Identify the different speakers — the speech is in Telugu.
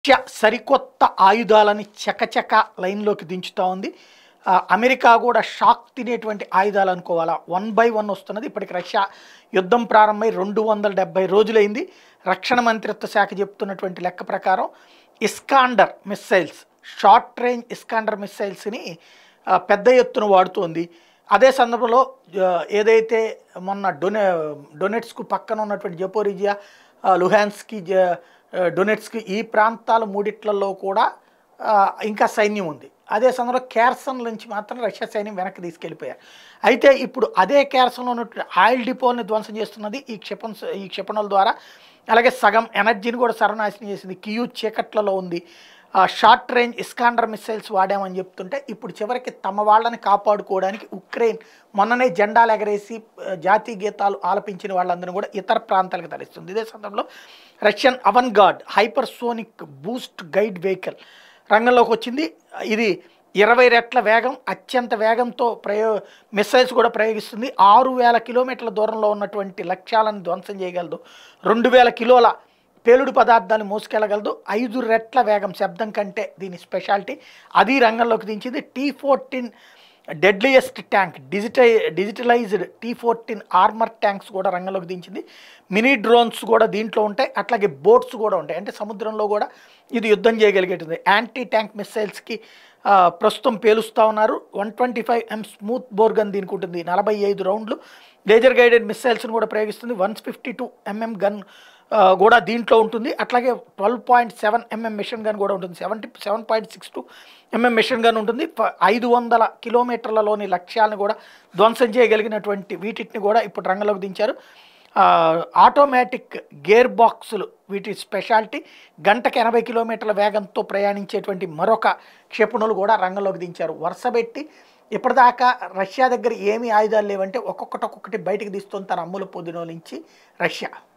Speaker 1: రష్యా సరికొత్త ఆయుధాలని చకచక లైన్లోకి దించుతా ఉంది ఆ, అమెరికా కూడా షాక్ తినేటువంటి ఆయుధాలు అనుకోవాలా వన్ బై వన్ వస్తున్నది ఇప్పటికి రష్యా యుద్ధం ప్రారంభమై రెండు వందల డెబ్బై రోజులైంది రక్షణ మంత్రిత్వ శాఖ చెప్తున్నటువంటి లెక్క ప్రకారం Iskander missiles short range Iskander మిస్సైల్స్ని ఆ, పెద్ద ఎత్తున వాడుతోంది అదే సందర్భంలో ఆ, ఏదైతే మొన్న డొనె డొనెట్స్కు పక్కన ఉన్నటువంటి జపోరిజియా ఆ, లుహాన్స్కి జ ఆ, డొనెట్స్కి ఈ ప్రాంతాల మూడిట్లలో కూడా ఆ, ఇంకా సైన్యం ఉంది అదే సందర్భంలో క్యార్సన్ నుంచి మాత్రం రష్యా సైన్యం వెనక్కి తీసుకెళ్ళిపోయారు అయితే ఇప్పుడు అదే క్యార్సన్లో ఉన్నటువంటి ఆయిల్ డిపోని ధ్వంసం చేస్తున్నది ఈ క్షిపణ ఈ క్షిపణుల ద్వారా అలాగే సగం ఎనర్జీని కూడా సర్వనాశనం చేసింది కియూ చీకట్లలో ఉంది ఆ, షార్ట్ రేంజ్ ఇస్కాండర్ మిస్సైల్స్ వాడామని చెప్తుంటే ఇప్పుడు చివరికి తమ వాళ్ళని కాపాడుకోవడానికి ఉక్రెయిన్ మొన్ననే జెండాలు ఎగరేసి ఆ, జాతీయ గీతాలు ఆలపించిన వాళ్ళందరినీ కూడా ఇతర ప్రాంతాలకు తరలిస్తుంది ఇదే సందర్భంలో Russian Avangard hypersonic boost glide vehicle రంగంలోకి వచ్చింది ఇది ఇరవై రెట్ల వేగం అత్యంత వేగంతో ప్రయో మిసైల్స్ కూడా ప్రయోగిస్తుంది ఆరు వేల కిలోమీటర్ల దూరంలో ఉన్నటువంటి లక్ష్యాలను ధ్వంసం చేయగలదు రెండు వేల కిలోల పేలుడు పదార్థాలు మోసుకెళ్ళగలదు ఐదు రెట్ల వేగం శబ్దం కంటే దీని స్పెషాలిటీ అది రంగంలోకి దించింది టీ ఫోర్టీన్ డెడ్లియెస్ట్ ట్యాంక్ డిజిటై digitalized T fourteen armour tanks కూడా రంగంలోకి దించింది మినీ డ్రోన్స్ కూడా దీంట్లో ఉంటాయి అట్లాగే బోట్స్ కూడా ఉంటాయి అంటే సముద్రంలో కూడా ఇది యుద్ధం చేయగలిగేటుంది యాంటీ ట్యాంక్ మిస్సైల్స్కి ఆ, ప్రస్తుతం పేలుస్తూ ఉన్నారు one twenty five M smooth bore gun దీనికి ఉంటుంది నలభై ఐదు రౌండ్లు లేజర్ గైడెడ్ మిస్సైల్స్ని కూడా ప్రయోగిస్తుంది one fifty two mm gun ఆ, కూడా దీంట్లో ఉంటుంది అట్లాగే twelve point seven mm machine gun కూడా ఉంటుంది seventy seven point six two mm machine gun ఉంటుంది ఫ- ఐదు వందల కిలోమీటర్లలోని లక్ష్యాలను కూడా ధ్వంసం చేయగలిగినటువంటి వీటిని కూడా ఇప్పుడు రంగంలోకి దించారు ఆ, ఆటోమేటిక్ గేర్ బాక్సులు వీటి స్పెషాలిటీ గంటకు ఎనభై కిలోమీటర్ల వేగంతో ప్రయాణించేటువంటి మరొక క్షిపణులు కూడా రంగంలోకి దించారు వరుసపెట్టి ఇప్పటిదాకా రష్యా దగ్గర ఏమీ ఆయుధాలు లేవంటే ఒక్కొక్కటి ఒక్కొక్కటి బయటకు తీస్తుంది తన అమ్ముల పొదిలో నుంచి రష్యా